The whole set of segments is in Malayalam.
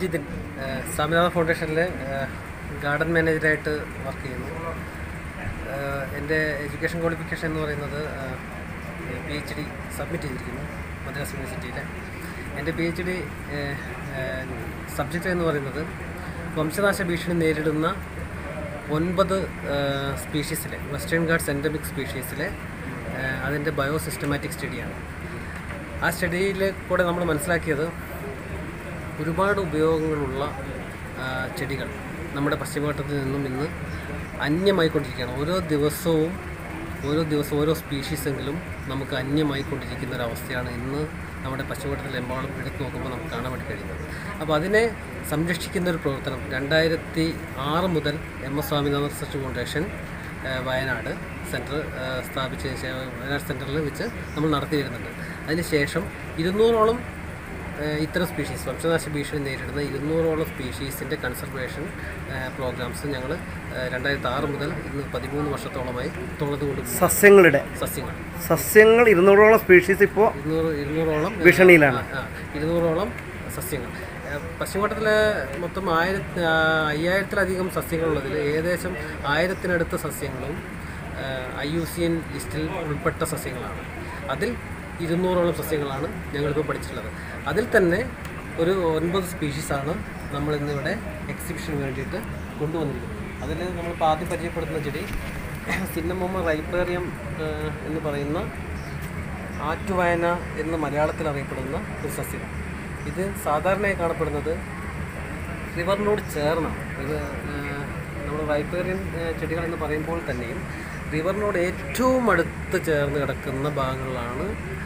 ജിതിൻ ഏഹ് സ്വാമിനാഥ ഫൗണ്ടേഷനിലെ ഗാർഡൻ മാനേജറായിട്ട് വർക്ക് ചെയ്യുന്നു ഏഹ് എൻ്റെ എഡ്യൂക്കേഷൻ ക്വാളിഫിക്കേഷൻ എന്ന് പറയുന്നത് പി എച്ച് ഡി സബ്മിറ്റ് ചെയ്തിരിക്കുന്നു മദ്രാസ് യൂണിവേഴ്സിറ്റിയിൽ എൻ്റെ പി എച്ച് ഡി സബ്ജക്റ്റ് എന്ന് പറയുന്നത് വംശനാശ ഭീഷണി നേരിടുന്ന ഒൻപത് സ്പീഷീസിലെ വെസ്റ്റേൺ ഗാർഡ്സ് എൻഡമിക് സ്പീഷീസിലെ അതിൻ്റെ ബയോ സിസ്റ്റമാറ്റിക് സ്റ്റഡിയാണ് ആ സ്റ്റഡിയിൽ കൂടെ നമ്മൾ മനസ്സിലാക്കിയത് ഒരുപാട് ഉപയോഗങ്ങളുള്ള ആ, ചെടികൾ നമ്മുടെ പശ്ചിമഘട്ടത്തിൽ നിന്നും ഇന്ന് അന്യമായിക്കൊണ്ടിരിക്കുകയാണ് ഓരോ ദിവസവും ഓരോ ദിവസവും ഓരോ സ്പീഷീസെങ്കിലും നമുക്ക് അന്യമായിക്കൊണ്ടിരിക്കുന്ന ഒരു അവസ്ഥയാണ് ഇന്ന് നമ്മുടെ പശ്ചിമഘട്ടത്തിലെമ്പാടും എടുത്തു നോക്കുമ്പോൾ നമുക്ക് കാണാൻ വേണ്ടി കഴിയുന്നത് അപ്പോൾ അതിനെ സംരക്ഷിക്കുന്ന ഒരു പ്രവർത്തനം രണ്ടായിരത്തി ആറ് മുതൽ M S Swaminathan research foundation ആ, വയനാട് സെൻറ്റർ സ്ഥാപിച്ചതിന് ശേഷം വയനാട് സെൻറ്ററിൽ വെച്ച് നമ്മൾ നടത്തി വരുന്നുണ്ട് അതിനുശേഷം ഇരുന്നൂറോളം ഏഹ് ഇത്തരം സ്പീഷീസ് വംശനാശ ഭീഷണി നേരിടുന്ന ഇരുന്നൂറോളം സ്പീഷീസിൻ്റെ കൺസർവേഷൻ പ്രോഗ്രാംസ് ഞങ്ങൾ രണ്ടായിരത്തി ആറ് മുതൽ ഇന്ന് പതിമൂന്ന് വർഷത്തോളമായി തുറന്നുകൊണ്ട് സസ്യങ്ങളുടെ സസ്യങ്ങൾ സസ്യങ്ങൾ ഇരുന്നൂറോളം സ്പീഷീസ് ഇപ്പോൾ ഇരുന്നൂറ് ഇരുന്നൂറോളം ഏഹ്, ഭീഷണിയിലാണ് ആ, ഇരുന്നൂറോളം സസ്യങ്ങൾ ഏഹ് പശ്ചിമഘട്ടത്തിലെ മൊത്തം ആയിരത്തി ആ, അയ്യായിരത്തിലധികം സസ്യങ്ങളുള്ളതിൽ ഏകദേശം ആയിരത്തിനടുത്ത് സസ്യങ്ങളും ഐ യു സി എൻ ലിസ്റ്റിൽ ഉൾപ്പെട്ട സസ്യങ്ങളാണ് അതിൽ ഇരുന്നൂറോളം സസ്യങ്ങളാണ് ഞങ്ങളിപ്പോൾ പഠിച്ചിട്ടുള്ളത് അതിൽ തന്നെ ഒരു ഒൻപത് സ്പീഷീസാണ് നമ്മൾ ഇന്നിവിടെ എക്സിബിഷന് വേണ്ടിയിട്ട് കൊണ്ടുവന്നിരിക്കുന്നത് അതിൽ നമ്മളിപ്പോൾ ആദ്യം പരിചയപ്പെടുത്തുന്ന ചെടി സിന്നമോമ റൈപ്പേറിയം ഏഹ്, എന്ന് പറയുന്ന ആറ്റുവായന എന്ന് മലയാളത്തിൽ അറിയപ്പെടുന്ന ഒരു സസ്യമാണ് ഇത് സാധാരണയായി കാണപ്പെടുന്നത് റിവറിനോട് ചേർന്നാണ് ഇത് നമ്മൾ റൈപ്പേറിയൻ ചെടികൾ എന്ന് പറയുമ്പോൾ തന്നെയും റിവറിനോട് ഏറ്റവും അടുത്ത് ചേർന്ന് കിടക്കുന്ന ഭാഗങ്ങളിലാണ്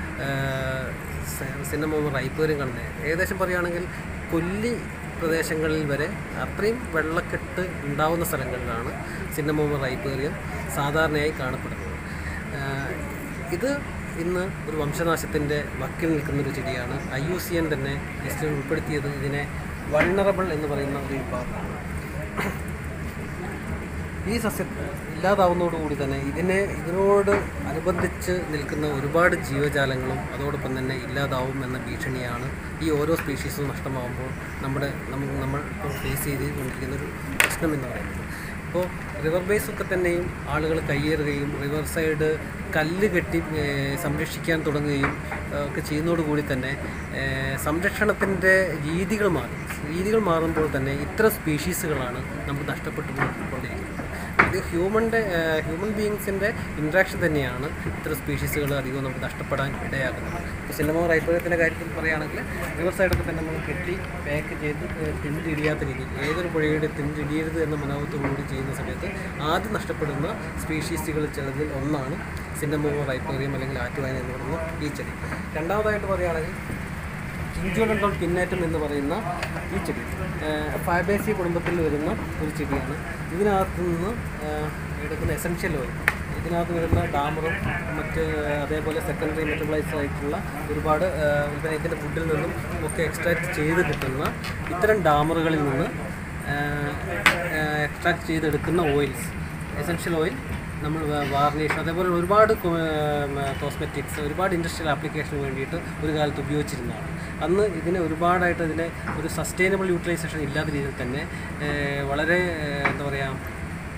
സിന്നമോമ റൈപ്പേറിയം കാണുന്നത് ഏകദേശം പറയുകയാണെങ്കിൽ കൊല്ലി പ്രദേശങ്ങളിൽ വരെ അത്രയും വെള്ളക്കെട്ട് ഉണ്ടാവുന്ന സ്ഥലങ്ങളിലാണ് സിന്നമോമ റൈപ്പേറിയം സാധാരണയായി കാണപ്പെടുന്നത് ആഹ് ഇത് ഇന്ന് ഒരു വംശനാശത്തിൻ്റെ വക്കിൽ നിൽക്കുന്ന ഒരു ചെടിയാണ് ഐ യു സി എൻ തന്നെ ലിസ്റ്റിൽ ഉൾപ്പെടുത്തിയത് ഇതിനെ വൾണറബിൾ എന്ന് പറയുന്ന ഒരു വിഭാഗമാണ് ഈ സസ്യം ഇല്ലാതാവുന്നതോടുകൂടി തന്നെ ഇതിനെ ഇതിനോട് അനുബന്ധിച്ച് നിൽക്കുന്ന ഒരുപാട് ജീവജാലങ്ങളും അതോടൊപ്പം തന്നെ ഇല്ലാതാവും എന്ന ഭീഷണിയാണ് ഈ ഓരോ സ്പീഷീസും നഷ്ടമാകുമ്പോൾ നമ്മുടെ നമുക്ക് നമ്മൾ ഇപ്പോൾ ഫേസ് ചെയ്തുകൊണ്ടിരിക്കുന്ന ഒരു പ്രശ്നം എന്ന് പറയുന്നത് ഇപ്പോൾ റിവർ ബേസ് ഒക്കെ തന്നെയും ആളുകൾ കയ്യേറുകയും റിവർ സൈഡ് കല്ല് കെട്ടി ഏഹ്, സംരക്ഷിക്കാൻ തുടങ്ങുകയും ഏഹ്, ഒക്കെ ചെയ്യുന്നതോടുകൂടി തന്നെ ഏഹ്, സംരക്ഷണത്തിൻ്റെ രീതികൾ മാറും രീതികൾ മാറുമ്പോൾ തന്നെ ഇത്തരം സ്പീഷീസുകളാണ് നമുക്ക് നഷ്ടപ്പെട്ടു കൊണ്ടിരിക്കുന്നത് ഇത് ഹ്യൂമൻ്റെ ഹ്യൂമൻ ബീയിങ്സിൻ്റെ ഇൻട്രാക്ഷൻ തന്നെയാണ് ഇത്തരം സ്പീഷീസുകൾ അധികവും നമുക്ക് നഷ്ടപ്പെടാൻ ഇടയാക്കുന്നത് ഇപ്പോൾ സിനിമ റൈപ്പേറിയത്തിൻ്റെ കാര്യത്തിൽ പറയുകയാണെങ്കിൽ റിവർ സൈഡൊക്കെ തന്നെ നമ്മൾ കെട്ടി പാക്ക് ചെയ്ത് ഏഹ്, തിണ്ടിടിയാത്ത രീതിയിൽ ഏതൊരു പുഴയുടെ തിണ്ടിടിയരുത് എന്ന മനോഭാവത്തോടുകൂടി ചെയ്യുന്ന സമയത്ത് ആദ്യം നഷ്ടപ്പെടുന്ന സ്പീഷീസുകൾ ചിലതിൽ ഒന്നാണ് സിന്നമോ റൈപ്പേറിയം അല്ലെങ്കിൽ ആറ്റുവായന എന്ന് പറയുന്ന ഈ ചെടി രണ്ടാമതായിട്ട് പറയുകയാണെങ്കിൽ കിഞ്ചോഡണ്ടോൺ പിന്നേറ്റം എന്ന് പറയുന്ന ഈ ചെടി ഫാബേസി കുടുംബത്തിൽ വരുന്ന ഒരു ചെടിയാണ് ഇതിനകത്ത് നിന്ന് ഏഹ്, എടുക്കുന്ന എസൻഷ്യൽ ഓയിൽ ഇതിനകത്ത് വരുന്ന ഡാമറും മറ്റ് അതേപോലെ സെക്കൻഡറി മെറ്റബിളൈസ് ആയിട്ടുള്ള ഒരുപാട് ഏഹ്, പിന്നെ ഇതിൻ്റെ ഫുഡിൽ നിന്നും ഒക്കെ എക്സ്ട്രാക്ട് ചെയ്ത് കിട്ടുന്ന ഇത്തരം ഡാമറുകളിൽ നിന്ന് എക്സ്ട്രാക്ട് ചെയ്തെടുക്കുന്ന ഓയിൽസ് എസൻഷ്യൽ ഓയിൽ നമ്മൾ വാർണിഷ് അതേപോലെ ഒരുപാട് കോസ്മെറ്റിക്സ് ഒരുപാട് ഇൻഡസ്ട്രിയൽ ആപ്ലിക്കേഷന് വേണ്ടിയിട്ട് ഒരു കാലത്ത് ഉപയോഗിച്ചിരുന്നതാണ് അന്ന് ഇതിനെ ഒരുപാടായിട്ട് ഇതിനെ ഒരു സസ്റ്റൈനബിൾ യൂട്ടിലൈസേഷൻ ഇല്ലാത്ത രീതിയിൽ തന്നെ ഏഹ്, വളരെ ഏഹ്, എന്താ പറയുക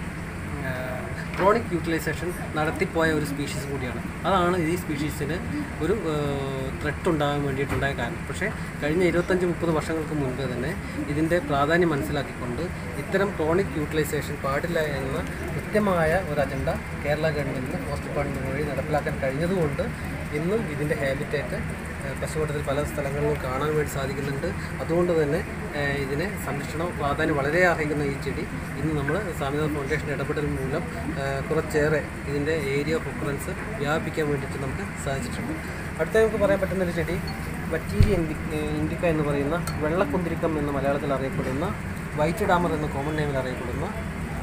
ക്രോണിക് യൂട്ടിലൈസേഷൻ നടത്തിപ്പോയ ഒരു സ്പീഷീസ് കൂടിയാണ് അതാണ് ഈ സ്പീഷീസിന് ഒരു ത്രെട്ട് ഉണ്ടാകാൻ വേണ്ടിയിട്ടുണ്ടായ കാരണം പക്ഷേ കഴിഞ്ഞ ഇരുപത്തഞ്ച് മുപ്പത് വർഷങ്ങൾക്ക് മുൻപ് തന്നെ ഇതിൻ്റെ പ്രാധാന്യം മനസ്സിലാക്കിക്കൊണ്ട് ഇത്തരം ക്രോണിക് യൂട്ടിലൈസേഷൻ പാടില്ല എന്ന കൃത്യമായ ഒരു അജണ്ട കേരള ഗവൺമെൻറ്റിന് പോസ്റ്റ് ഡിപ്പാർട്ട്മെൻറ്റ് വഴി നടപ്പിലാക്കാൻ കഴിഞ്ഞതുകൊണ്ട് ഇന്നും ഇതിൻ്റെ ഹാബിറ്റേറ്റ് പശ്ചിമഘട്ടത്തിൽ പല സ്ഥലങ്ങളിലും കാണാൻ വേണ്ടി സാധിക്കുന്നുണ്ട് അതുകൊണ്ട് തന്നെ ഏഹ്, ഇതിനെ സംരക്ഷണം പ്രാധാന്യം വളരെ അർഹിക്കുന്ന ഈ ചെടി ഇന്ന് നമ്മൾ സ്വാമിനാഥ ഫൗണ്ടേഷൻ ഇടപെടൽ മൂലം ഏഹ്, കുറച്ചേറെ ഇതിൻ്റെ ഏരിയ ഓഫ് പ്രിഫറൻസ് വ്യാപിപ്പിക്കാൻ വേണ്ടിയിട്ട് നമുക്ക് സാധിച്ചിട്ടുണ്ട് അടുത്ത നമുക്ക് പറയാൻ പറ്റുന്ന ഒരു ചെടി ബറ്റീരിയ ഇൻഡി ഇൻഡിക്ക എന്ന് പറയുന്ന വെള്ളക്കുന്തിരിക്കം എന്ന മലയാളത്തിൽ അറിയപ്പെടുന്ന വൈറ്റ് ഡാമർ എന്ന കോമൺ നെയിമിൽ അറിയപ്പെടുന്ന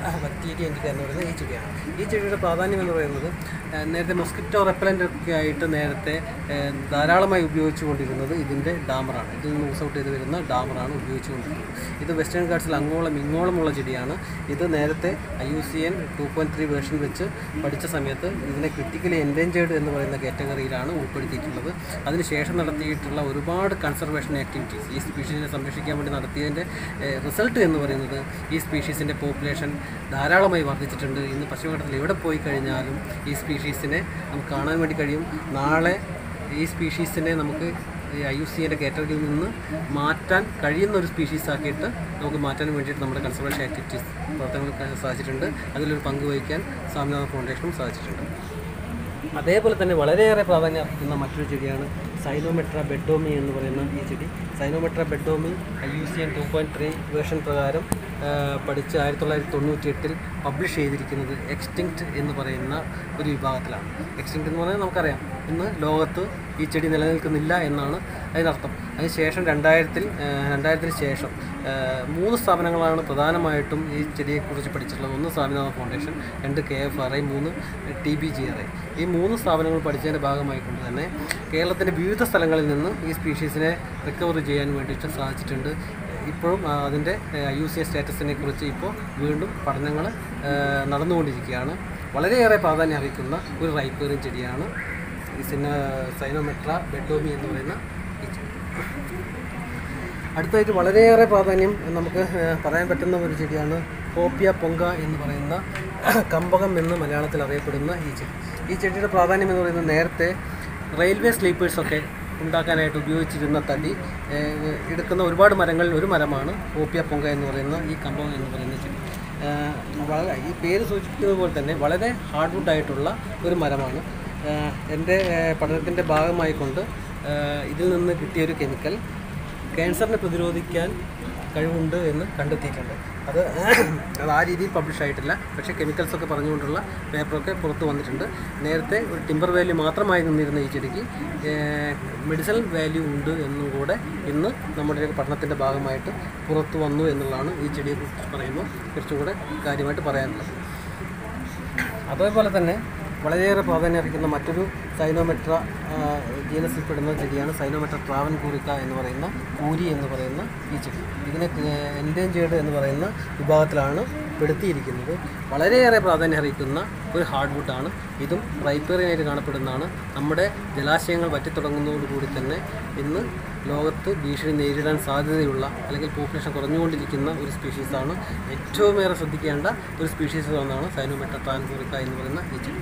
ബക്ടീരിയ ഇൻഡിക്ക എന്ന് പറയുന്നത് ഈ ചെടിയാണ് ഈ ചെടിയുടെ പ്രാധാന്യം എന്ന് പറയുന്നത് ആ, നേരത്തെ മൊസ്കിറ്റോ റെപ്പലൻ്റ് ഒക്കെ ആയിട്ട് നേരത്തെ ആ, ധാരാളമായി ഉപയോഗിച്ചുകൊണ്ടിരുന്നത് ഇതിൻ്റെ ഡാമറാണ് ഇതിൽ നിന്ന് യൂസ് ഔട്ട് ചെയ്ത് വരുന്ന ഡാമറാണ് ഉപയോഗിച്ചുകൊണ്ടിരുന്നത് ഇത് വെസ്റ്റേൺ ഗാർഡ്സിൽ അങ്ങോളം ഇങ്ങോളമുള്ള ചെടിയാണ് ഇത് നേരത്തെ I U C N two point three version വെച്ച് പഠിച്ച സമയത്ത് ഇതിനെ ക്രിട്ടിക്കലി എൻഡേഞ്ചേർഡ് എന്ന് പറയുന്ന കാറ്റഗറിയിലാണ് ഉൾപ്പെടുത്തിയിട്ടുള്ളത് അതിനുശേഷം നടത്തിയിട്ടുള്ള ഒരുപാട് കൺസർവേഷൻ ആക്ടിവിറ്റീസ് ഈ സ്പീഷീസിനെ സംരക്ഷിക്കാൻ വേണ്ടി നടത്തിയതിൻ്റെ റിസൾട്ട് എന്ന് പറയുന്നത് ഈ സ്പീഷീസിൻ്റെ പോപ്പുലേഷൻ ധാരാളമായി വർദ്ധിച്ചിട്ടുണ്ട് ഇന്ന് പശ്ചിമഘട്ടത്തിൽ എവിടെ പോയി കഴിഞ്ഞാലും ഈ സ്പീഷീസിനെ നമുക്ക് കാണാൻ വേണ്ടി കഴിയും നാളെ ഈ സ്പീഷീസിനെ നമുക്ക് ഈ ഐ യു സിയുടെ കാറ്റഗറിയിൽ നിന്ന് മാറ്റാൻ കഴിയുന്ന ഒരു സ്പീഷീസ് ആക്കിയിട്ട് നമുക്ക് മാറ്റാൻ വേണ്ടിയിട്ട് നമ്മുടെ കൺസർവേഷൻ ആക്ടിവിറ്റീസ് പ്രവർത്തനങ്ങൾ സാധിച്ചിട്ടുണ്ട് അതിലൊരു പങ്ക് വഹിക്കാൻ സ്വാമിനാഥ ഫൗണ്ടേഷനും സാധിച്ചിട്ടുണ്ട് അതേപോലെ തന്നെ വളരെയേറെ പ്രാധാന്യം അർഹിക്കുന്ന മറ്റൊരു ചെടിയാണ് സൈനോമെട്ര ബെഡോമി എന്ന് പറയുന്ന ഈ ചെടി Cynometra beddomei I U C N two point three version പ്രകാരം ആ, പഠിച്ച് ആയിരത്തി തൊള്ളായിരത്തി തൊണ്ണൂറ്റി എട്ടിൽ പബ്ലിഷ് ചെയ്തിരിക്കുന്നത് എക്സ്റ്റിങ്ക്റ്റ് എന്ന് പറയുന്ന ഒരു വിഭാഗത്തിലാണ് എക്സ്റ്റിങ്ക്റ്റ് എന്ന് പറഞ്ഞാൽ നമുക്കറിയാം ഇന്ന് ലോകത്ത് ഈ ചെടി നിലനിൽക്കുന്നില്ല എന്നാണ് അതിനർത്ഥം അതിനുശേഷം രണ്ടായിരത്തിൽ രണ്ടായിരത്തിന് ശേഷം ആ, മൂന്ന് സ്ഥാപനങ്ങളാണ് പ്രധാനമായിട്ടും ഈ ചെടിയെക്കുറിച്ച് പഠിച്ചിട്ടുള്ളത് ഒന്ന് സ്വാമിനാഥ ഫൗണ്ടേഷൻ രണ്ട് കെ എഫ് ആർ ഐ മൂന്ന് T B G R I ഈ മൂന്ന് സ്ഥാപനങ്ങൾ പഠിച്ചതിൻ്റെ ഭാഗമായിക്കൊണ്ട് തന്നെ കേരളത്തിൻ്റെ വിവിധ സ്ഥലങ്ങളിൽ നിന്ന് ഈ സ്പീഷീസിനെ റിക്കവർ ചെയ്യാൻ വേണ്ടിയിട്ട് സാധിച്ചിട്ടുണ്ട് ഇപ്പോഴും ആ, അതിൻ്റെ ഐ യു സി എ സ്റ്റാറ്റസിനെ കുറിച്ച് ഇപ്പോൾ വീണ്ടും പഠനങ്ങൾ നടന്നുകൊണ്ടിരിക്കുകയാണ് വളരെയേറെ പ്രാധാന്യം അറിയിക്കുന്ന ഒരു റൈപ്പേറിയൻ ചെടിയാണ് ഈ സിന സൈനോമെട്ര ബെഡോമി എന്ന് പറയുന്ന ഈ ചെടി അടുത്തായിട്ട് വളരെയേറെ പ്രാധാന്യം നമുക്ക് ഏഹ്, പറയാൻ പറ്റുന്ന ഒരു ചെടിയാണ് കോപ്പിയ പൊങ്ക എന്ന് പറയുന്ന കമ്പകം എന്ന് മലയാളത്തിൽ അറിയപ്പെടുന്ന ഈ ചെടി ഈ ചെടിയുടെ പ്രാധാന്യം എന്ന് പറയുന്നത് നേരത്തെ റെയിൽവേ സ്ലീപ്പേഴ്സൊക്കെ ഉണ്ടാക്കാനായിട്ട് ഉപയോഗിച്ചിരുന്ന തടി ഏഹ്, എടുക്കുന്ന ഒരുപാട് മരങ്ങളിൽ ഒരു മരമാണ് കോപ്പിയ പൊങ്ക എന്ന് പറയുന്ന ഈ കമ്പകം എന്ന് പറയുന്ന ചെടി ഏഹ്, വളരെ ഈ പേര് സൂചിപ്പിക്കുന്നത് പോലെ തന്നെ വളരെ ഹാർഡ് വുഡ് ആയിട്ടുള്ള ഒരു മരമാണ് ഏഹ്, എൻ്റെ ഏഹ്, പഠനത്തിൻ്റെ ഭാഗമായിക്കൊണ്ട് ഏഹ്, ഇതിൽ നിന്ന് കിട്ടിയൊരു കെമിക്കൽ ക്യാൻസറിനെ പ്രതിരോധിക്കാൻ കഴിവുണ്ട് എന്ന് കണ്ടെത്തിയിട്ടുണ്ട് അത് അത് ആ രീതിയിൽ പബ്ലിഷ് ആയിട്ടില്ല പക്ഷേ കെമിക്കൽസ് ഒക്കെ പറഞ്ഞുകൊണ്ടുള്ള പേപ്പറൊക്കെ പുറത്ത് വന്നിട്ടുണ്ട് നേരത്തെ ഒരു ടിമ്പർ വാല്യൂ മാത്രമായി നിന്നിരുന്ന ഈ ചെടിക്ക് മെഡിസിനൽ വാല്യൂ ഉണ്ട് എന്നും കൂടെ ഇന്ന് നമ്മുടെ പഠനത്തിൻ്റെ ഭാഗമായിട്ട് പുറത്ത് വന്നു എന്നുള്ളതാണ് ഈ ചെടിയെക്കുറിച്ച് പറയുമ്പോൾ കുറച്ചും കൂടെ കാര്യമായിട്ട് പറയാനുള്ളത് അതേപോലെ തന്നെ വളരെയേറെ പ്രാധാന്യം അർഹിക്കുന്ന മറ്റൊരു സൈനോമെട്ര ജീനസിൽ പെടുന്ന ചെടിയാണ് സൈനോമെട്ര ട്രാവൻ കൂറിക്ക എന്ന് പറയുന്ന കൂരി എന്ന് പറയുന്ന ഈ ചെടി ഇതിനെ എൻഡേഞ്ചേർഡ് എന്ന് പറയുന്ന വിഭാഗത്തിലാണ് പെടുത്തിയിരിക്കുന്നത് വളരെയേറെ പ്രാധാന്യം അർഹിക്കുന്ന ഒരു ഹാർഡ് വുഡാണ് ഇതും റൈപ്പേറിയനായിട്ട് കാണപ്പെടുന്നതാണ് നമ്മുടെ ജലാശയങ്ങൾ വറ്റിത്തുടങ്ങുന്നതോടുകൂടി തന്നെ ഇന്ന് ലോകത്ത് ഭീഷണി നേരിടാൻ സാധ്യതയുള്ള അല്ലെങ്കിൽ പോപ്പുലേഷൻ കുറഞ്ഞുകൊണ്ടിരിക്കുന്ന ഒരു സ്പീഷീസാണ് ഏറ്റവും ഏറെ ശ്രദ്ധിക്കേണ്ട ഒരു സ്പീഷീസ് ഒന്നാണ് സൈനോമെട്ര ട്രാൻകൂറിക്ക എന്ന് പറയുന്ന ഈ ചെടി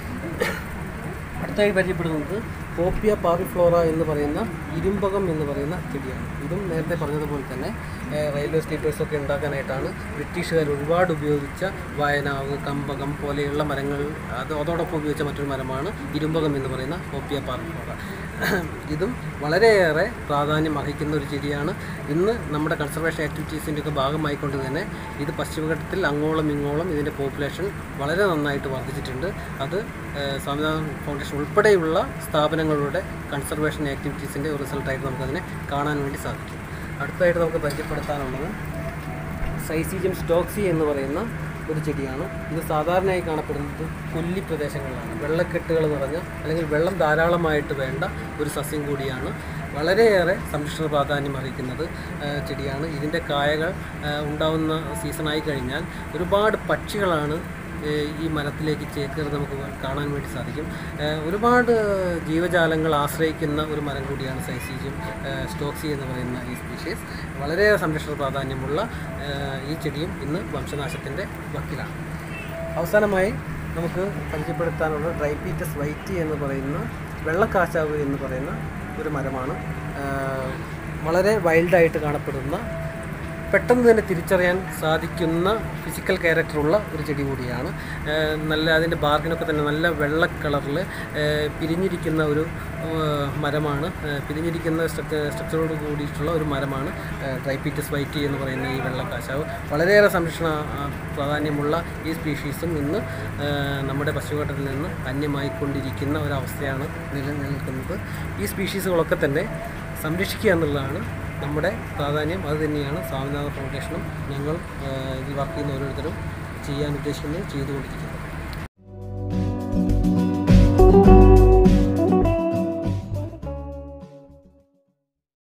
അടുത്തായി പരിചയപ്പെടുന്നത് കോപ്പിയ പാറിഫ്ലോറ എന്ന് പറയുന്ന ഇരുമ്പകം എന്ന് പറയുന്ന ചെടിയാണ് ഇതും നേരത്തെ പറഞ്ഞതുപോലെ തന്നെ ഏഹ്, റെയിൽവേ സ്ലീപ്പേഴ്സൊക്കെ ഉണ്ടാക്കാനായിട്ടാണ് ബ്രിട്ടീഷുകാർ ഒരുപാട് ഉപയോഗിച്ച വയനാവ് കമ്പകം പോലെയുള്ള മരങ്ങൾ അത് അതോടൊപ്പം ഉപയോഗിച്ച മറ്റൊരു മരമാണ് ഇരുമ്പകം എന്ന് പറയുന്ന കോപ്പിയ പാറിഫ്ലോറ ഇതും വളരെയേറെ പ്രാധാന്യം അർഹിക്കുന്ന ഒരു ചെടിയാണ് ഇന്ന് നമ്മുടെ കൺസർവേഷൻ ആക്ടിവിറ്റീസിൻ്റെ ഒക്കെ ഭാഗമായിക്കൊണ്ട് തന്നെ ഇത് പശ്ചിമഘട്ടത്തിൽ അങ്ങോളം ഇങ്ങോളം ഇതിൻ്റെ പോപ്പുലേഷൻ വളരെ നന്നായിട്ട് വർദ്ധിച്ചിട്ടുണ്ട് അത് ഏഹ്, സ്വാമിനാഥൻ ഫൗണ്ടേഷൻ ഉൾപ്പെടെയുള്ള സ്ഥാപനങ്ങളുടെ കൺസർവേഷൻ ആക്ടിവിറ്റീസിൻ്റെ ഒരു റിസൾട്ടായിട്ട് നമുക്കതിനെ കാണാൻ വേണ്ടി സാധിക്കും അടുത്തായിട്ട് നമുക്ക് പരിചയപ്പെടുത്താനുള്ളത് സൈസീജിയം സ്റ്റോക്സി എന്ന് പറയുന്ന ഒരു ചെടിയാണ് ഇത് സാധാരണയായി കാണപ്പെടുന്നത് കൊല്ലി പ്രദേശങ്ങളിലാണ് വെള്ളക്കെട്ടുകൾ നിറഞ്ഞ അല്ലെങ്കിൽ വെള്ളം ധാരാളമായിട്ട് വേണ്ട ഒരു സസ്യം കൂടിയാണ് വളരെയേറെ സംരക്ഷണ പ്രാധാന്യം അറിയിക്കുന്നത് ആ, ചെടിയാണ് ഇതിൻ്റെ കായകൾ ആ, ഉണ്ടാവുന്ന സീസണായി കഴിഞ്ഞാൽ ഒരുപാട് പക്ഷികളാണ് ഏഹ് ഈ മരത്തിലേക്ക് ചേക്കേറി നമുക്ക് കാണാൻ വേണ്ടി സാധിക്കും ഏഹ് ഒരുപാട് ജീവജാലങ്ങൾ ആശ്രയിക്കുന്ന ഒരു മരം കൂടിയാണ് സൈസീജിയം സ്റ്റോക്സി എന്ന് പറയുന്ന ഈ സ്പീഷീസ് വളരെ സംരക്ഷണ പ്രാധാന്യമുള്ള ഏഹ് ഈ ചെടിയും ഇന്ന് വംശനാശത്തിൻ്റെ വക്കിലാണ് അവസാനമായി നമുക്ക് പരിചയപ്പെടുത്താനുള്ള ഡ്രൈപീറ്റസ് വൈറ്റി എന്ന് പറയുന്ന വെള്ളക്കാച്ചാവ് എന്ന് പറയുന്ന ഒരു മരമാണ് ഏഹ് വളരെ വൈൽഡായിട്ട് കാണപ്പെടുന്ന പെട്ടെന്ന് തന്നെ തിരിച്ചറിയാൻ സാധിക്കുന്ന ഫിസിക്കൽ ക്യാരക്ടറുള്ള ഒരു ചെടി കൂടിയാണ് ഏഹ് നല്ല അതിൻ്റെ ബാർക്കിനൊക്കെ തന്നെ നല്ല വെള്ള കളറിൽ പിരിഞ്ഞിരിക്കുന്ന ഒരു ഏഹ് മരമാണ് ഏഹ് പിരിഞ്ഞിരിക്കുന്ന സ്ട്രക്ചറോട് കൂടിയിട്ടുള്ള ഒരു മരമാണ് ഡ്രൈപീറ്റസ് വൈറ്റി എന്ന് പറയുന്ന ഈ വെള്ളക്കാശാവ് വളരെയേറെ സംരക്ഷണ ആ, പ്രാധാന്യമുള്ള ഈ സ്പീഷീസും ഇന്ന് ഏഹ് നമ്മുടെ പശ്ചിമഘട്ടത്തിൽ നിന്ന് അന്യമായിക്കൊണ്ടിരിക്കുന്ന ഒരവസ്ഥയാണ് നിലനിൽക്കുന്നത് ഈ സ്പീഷീസുകളൊക്കെ തന്നെ സംരക്ഷിക്കുക എന്നുള്ളതാണ് നമ്മുടെ പ്രാധാന്യം അത് തന്നെയാണ് സ്വാമിനാഥ ഫൗണ്ടേഷനും ഞങ്ങൾ ഏഹ് ഇതിൽ വർക്ക് ചെയ്യുന്ന ഓരോരുത്തരും ചെയ്യാൻ ഉദ്ദേശിക്കുന്നത് ചെയ്തുകൊണ്ടിരിക്കുന്നത്